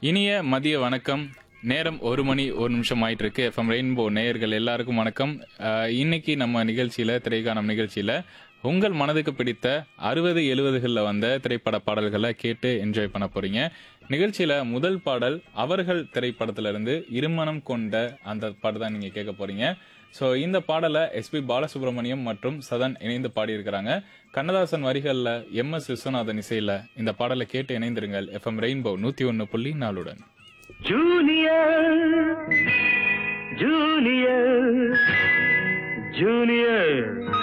இனிய மதிய வணக்கம் நேரம் ஒரு மணி ஒரு நிமிஷம் ஆயிட்டு இருக்கு எஃப்எம் ரெயின்போ நேயர்கள் எல்லாருக்கும் வணக்கம் அஹ், இன்னைக்கு நம்ம நிகழ்ச்சியில திரைக்கானம் நிகழ்ச்சியில உங்கள் மனதுக்கு பிடித்த அறுபது எழுபதுகளில் வந்த திரைப்பட பாடல்களை கேட்டு என்ஜாய் பண்ண போறீங்க நிகழ்ச்சியில முதல் பாடல் அவர்கள் திரைப்படத்துல இருந்து இருமனம் கொண்ட அந்த பாட்டு தான் நீங்க கேட்க போறீங்க ஸோ இந்த பாடலை எஸ்பி பாலசுப்ரமணியம் மற்றும் சதன் இணைந்து பாடியிருக்கிறாங்க கண்ணதாசன் வரிகளில் எம் எஸ் விஸ்வநாதன் இசையில இந்த பாடலை கேட்டு இணைந்திருங்கள் எஃப்எம் ரெயின்போ நூத்தி ஒன்னு புள்ளி நாலுடன் ஜூனியர் ஜூனியர் ஜூனியர்